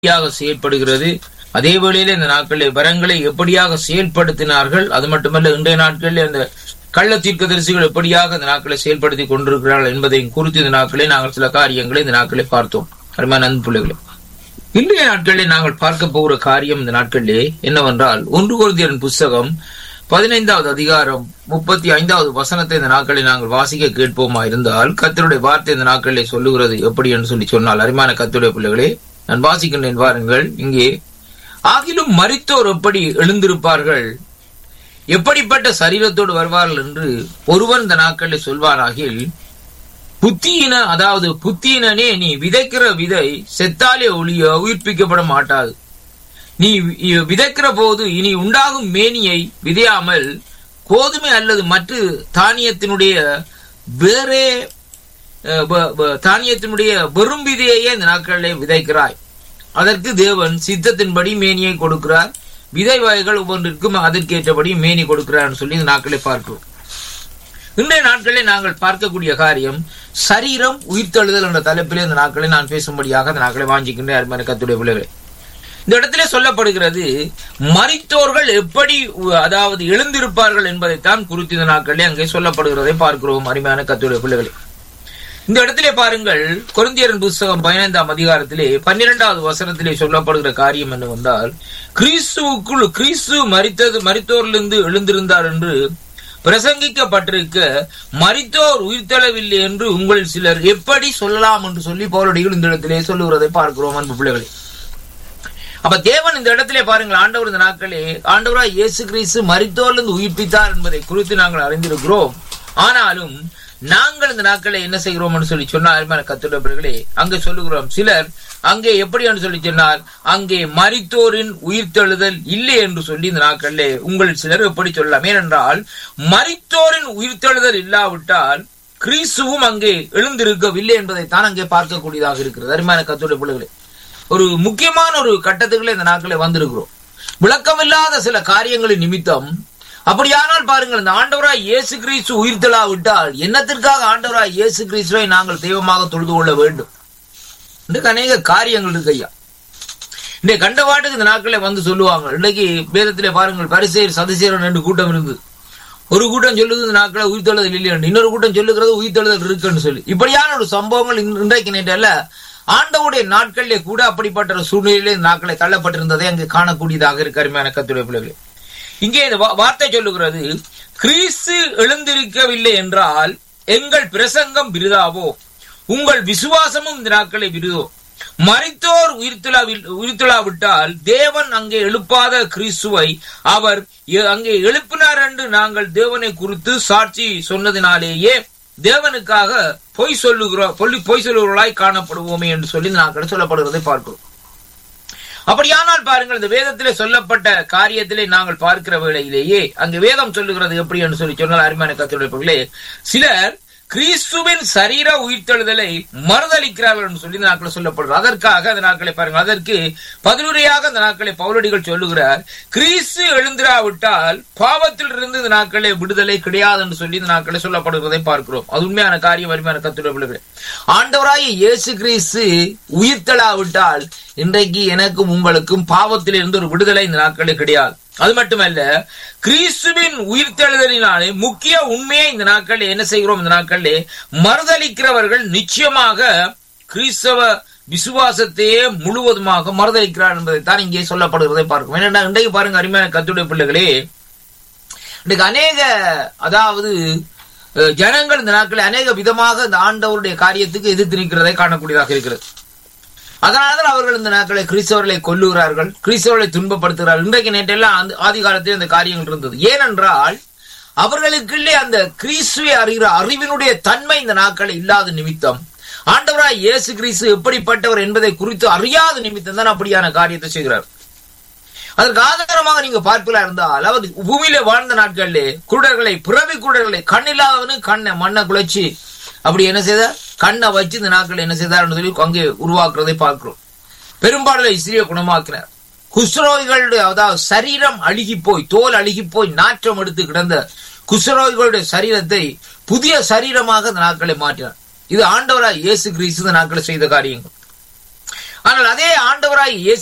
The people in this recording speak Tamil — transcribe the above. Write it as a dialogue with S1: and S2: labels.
S1: எப்படியாக செயல்படுகிறது அதே வேளையில இந்த நாட்களில் வரங்களை எப்படியாக செயல்படுத்தினார்கள் அது மட்டுமல்ல இன்றைய நாட்களில் அந்த கள்ள தீர்க்கதரிசிகள் எப்படியாக இந்த நாட்களை செயல்படுத்தி கொண்டிருக்கிறார்கள் என்பதையும் குறித்து இந்த நாட்களே நாங்கள் சில காரியங்களை இந்த நாட்களை பார்த்தோம் அருமையான அன்பு பிள்ளைகளே இன்றைய நாட்களில் நாங்கள் பார்க்க போகிற காரியம் இந்த நாட்களிலே என்னவென்றால் ஒன்று குருந்தியரின் புஸ்தகம் பதினைந்தாவது அதிகாரம் முப்பத்தி ஐந்தாவது வசனத்தை இந்த நாட்களில் நாங்கள் வாசிக்க கேட்போமா இருந்தால் கத்தருடைய வார்த்தை இந்த நாட்களிலே சொல்லுகிறது எப்படி என்று சொல்லி சொன்னால் அருமையான கத்தருடைய பிள்ளைகளே நான் வாசிக்கின்றேன் பாருங்கள் இங்கே ஆகிலும் மரித்தோர் எப்படி எழுந்திருப்பார்கள் எப்படிப்பட்ட சரீரத்தோடு வருவார்கள் என்று ஒருவன் இந்த நாட்களில் சொல்வாராகில் புத்தியின அதாவது புத்தியினனே நீ விதைக்கிற விதை செத்தாலே ஒளிய உயிர்ப்பிக்கப்பட மாட்டாது நீ வி- விதைக்கிற போது இனி உண்டாகும் மேனியை விதையாமல் கோதுமை அல்லது மற்ற தானியத்தினுடைய வேறே அஹ், வ- வ- தானியத்தினுடைய வெறும் விதையையே இந்த நாட்களிலே விதைக்கிறாய் அதற்கு தேவன் சித்தத்தின்படி மேனியை கொடுக்கிறார் விதை வகைகள் ஒவ்வொன்றிற்கும் அதற்கேற்றபடி மேனி கொடுக்கிறார் சொல்லி இந்த நாட்களை பார்க்கிறோம் இன்றைய நாட்களில் நாங்கள் பார்க்கக்கூடிய காரியம் சரீரம் உயிர்த்தெழுதல் என்ற தலைப்பிலே இந்த நாட்களை நான் பேசும்படியாக இந்த நாட்களை வாஞ்சிக்கின்றேன் அருமையான கத்துடைய பிள்ளைகளே இந்த இடத்திலே சொல்லப்படுகிறது மரித்தோர்கள் எப்படி உ- அதாவது எழுந்திருப்பார்கள் என்பதைத்தான் குறித்து இந்த நாட்களிலே அங்கே சொல்லப்படுகிறதை பார்க்கிறோம் அருமையான கத்துடைய பிள்ளைகளே இந்த இடத்திலே பாருங்கள் கொரிந்தியரின் புஸ்தகம் பதினைந்தாம் அதிகாரத்திலே பன்னிரெண்டாவது வசனத்திலே சொல்லப்படுகிற காரியம் என்னவென்றால் கிறிஸ்துவுக்குள் கிறிஸ்து மரித்தது மரித்தோரிலிருந்து எழுந்திருந்தார் என்று பிரசங்கிக்கப்பட்டிருக்க மரித்தோர் உயிர்த்தெழவில்லை என்று உங்கள் சிலர் எப்படி சொல்லலாம் என்று சொல்லி பவுலடிகள் இந்த இடத்திலே சொல்லுகிறதை பார்க்கிறோம் அன்பு பிள்ளைகளே அப்ப தேவன் இந்த இடத்திலே பாருங்கள் ஆண்டவர் இந்த நாட்களே ஆண்டவரா இயேசு கிறிஸ்து மரித்தோர்லிருந்து உயிர்ப்பித்தார் என்பதை குறித்து நாங்கள் அறிந்திருக்கிறோம் ஆனாலும் நாங்கள் இந்த நாட்களை என்ன செய்கிறோம் என்று சொல்லி சொன்னால் அருமையான கத்துடர்களே அங்கே சொல்லுகிறோம் சிலர் அங்கே எப்படி என்று சொல்லி சொன்னால் அங்கே மரித்தோரின் உயிர்த்தெழுதல் இல்லை என்று சொல்லி இந்த நாட்களிலே உங்கள் சிலர் எப்படி சொல்லலாம் ஏனென்றால் மரித்தோரின் உயிர்த்தெழுதல் இல்லாவிட்டால் கிறிஸ்துவும் அங்கே எழுந்திருக்கவில்லை என்பதைத்தான் அங்கே பார்க்கக்கூடியதாக இருக்கிறது அருமையான கத்துடைய பிள்ளைகளே ஒரு முக்கியமான ஒரு கட்டத்துக்குள்ள இந்த நாட்களை வந்திருக்கிறோம் விளக்கமில்லாத சில காரியங்களின் நிமித்தம் அப்படியானால் பாருங்கள் இந்த ஆண்டவராய் இயேசு கிறிஸ்து உயிர்த்தலா விட்டால் என்னத்திற்காக ஆண்டவராய் இயேசு கிறிஸ்துவை நாங்கள் தெய்வமாக தொழுது கொள்ள வேண்டும் இன்றைக்கு அநேக காரியங்கள் இருக்கு ஐயா இன்றைய கண்டவாட்டுக்கு இந்த நாட்களே வந்து சொல்லுவாங்க இன்றைக்கு வேதத்திலே பாருங்கள் பரிசேர் சதசேரன் ரெண்டு கூட்டம் இருந்து ஒரு கூட்டம் சொல்லுது இந்த நாட்களை உயிர்த்தெழுதல் இல்லைன்னு இன்னொரு கூட்டம் சொல்லுகிறது உயிர்த்தெழுதல் இருக்குன்னு சொல்லி இப்படியான ஒரு சம்பவங்கள் இன்- இன்றைக்கு நேற்றல்ல ஆண்டவுடைய நாட்களிலே கூட அப்படிப்பட்ட ஒரு சூழ்நிலையிலே இந்த நாட்களை தள்ளப்பட்டிருந்ததை அங்கு காணக்கூடியதாக இருக்கு அருமையான கத்துடைய பிள்ளைகளே இங்கே இந்த வா- வார்த்தை சொல்லுகிறது கிறிஸ்து எழுந்திருக்கவில்லை என்றால் எங்கள் பிரசங்கம் விருதாவோ உங்கள் விசுவாசமும் இந்த நாட்களை விருதோ மரித்தோர் உயிர்த்தெழாவில் உயிர்த்தெழாவிட்டால் தேவன் அங்கே எழுப்பாத கிறிஸ்துவை அவர் எ- அங்கே எழுப்பினார் என்று நாங்கள் தேவனை குறித்து சாட்சி சொன்னதினாலேயே தேவனுக்காக பொய் சொல்லுகிறோம் பொய் பொய் சொல்லுகிறவர்களாய் காணப்படுவோமே என்று சொல்லி இந்த நாட்கள் சொல்லப்படுகிறதை பார்க்கிறோம் அப்படியானால் பாருங்கள் இந்த வேதத்திலே சொல்லப்பட்ட காரியத்திலே நாங்கள் பார்க்கிற வேளையிலேயே அங்கு வேதம் சொல்லுகிறது எப்படி என்று சொல்லி சொன்னால் அருமையான கத்துடைய சிலர் கிறிஸ்துவின் சரீர உயிர்த்தெழுதலை மறுதளிக்கிறார்கள் என்று சொல்லி இந்த நாட்களில் சொல்லப்படுகிறது அதற்காக அந்த நாட்களை பாருங்கள் அதற்கு பதிலுரையாக அந்த நாட்களை பவுலடிகள் சொல்லுகிறார் கிறிஸ்து எழுந்திராவிட்டால் பாவத்தில் இருந்து இந்த நாட்களே விடுதலை கிடையாது என்று சொல்லி இந்த நாட்களை சொல்லப்படுகிறதை பார்க்கிறோம் அது உண்மையான காரியம் அருமையான கத்துடைய பிள்ளைகளே ஆண்டவராகிய இயேசு கிறிஸ்து உயிர்த்தெழாவிட்டால் இன்றைக்கு எனக்கும் உங்களுக்கும் பாவத்திலிருந்து ஒரு விடுதலை இந்த நாட்களில் கிடையாது அது மட்டுமல்ல கிறிஸ்துவின் உயிர்த்தெழுதலினாலே முக்கிய உண்மையை இந்த நாட்களில் என்ன செய்கிறோம் இந்த நாட்களிலே மறுதளிக்கிறவர்கள் நிச்சயமாக கிறிஸ்தவ விசுவாசத்தையே முழுவதுமாக மறுதளிக்கிறார் என்பதைத்தான் இங்கே சொல்லப்படுகிறதை பார்க்கும் ஏனென்றால் இன்றைக்கு பாருங்க அருமையான கத்துடைய பிள்ளைகளே இன்றைக்கு அநேக அதாவது அஹ், ஜனங்கள் இந்த நாட்களில் அநேக விதமாக இந்த ஆண்டவருடைய காரியத்துக்கு எதிர்த்து நிற்கிறதை காணக்கூடியதாக இருக்கிறது அதனால்தான் அவர்கள் இந்த நாட்களை கிறிஸ்தவர்களை கொல்லுகிறார்கள் கிறிஸ்தவர்களை துன்பப்படுத்துகிறார்கள் இன்றைக்கு நேற்றெல்லாம் அந்த ஆதி காலத்தில் இந்த காரியங்கள் இருந்தது ஏனென்றால் அவர்களுக்குள்ளே அந்த கிறிஸ்துவை அறிகிற அறிவினுடைய தன்மை இந்த நாட்களில் இல்லாத நிமித்தம் ஆண்டவராய் இயேசு கிறிஸ்து எப்படிப்பட்டவர் என்பதை குறித்து அறியாத நிமித்தம் தான் அப்படியான காரியத்தை செய்கிறார் அதற்கு ஆதாரமாக நீங்க பார்ப்பீங்களா இருந்தால் அவர் பூமியில வாழ்ந்த நாட்களிலே குருடர்களை பிறவி குருடர்களை கண்ணில்லாதவனு கண்ணை மண்ணை குலைச்சு அப்படி என்ன செய்தார் கண்ணை வச்சு இந்த நாட்கள் என்ன செய்தார் சொல்லி அங்கே உருவாக்குறதை பார்க்கிறோம் பெரும்பாலும் இஸ்ரீய குணமாக்கினார் குஷ்ரோகிகளுடைய அதாவது சரீரம் அழுகி போய் தோல் அழுகி போய் நாற்றம் எடுத்து கிடந்த குஷ்ரோகிகளுடைய சரீரத்தை புதிய சரீரமாக இந்த நாட்களை மாற்றினார் இது ஆண்டவராய் இயேசு கிறிஸ்து இந்த நாட்களை செய்த காரியங்கள் ஆனால் அதே ஆண்டவராய் இயேசு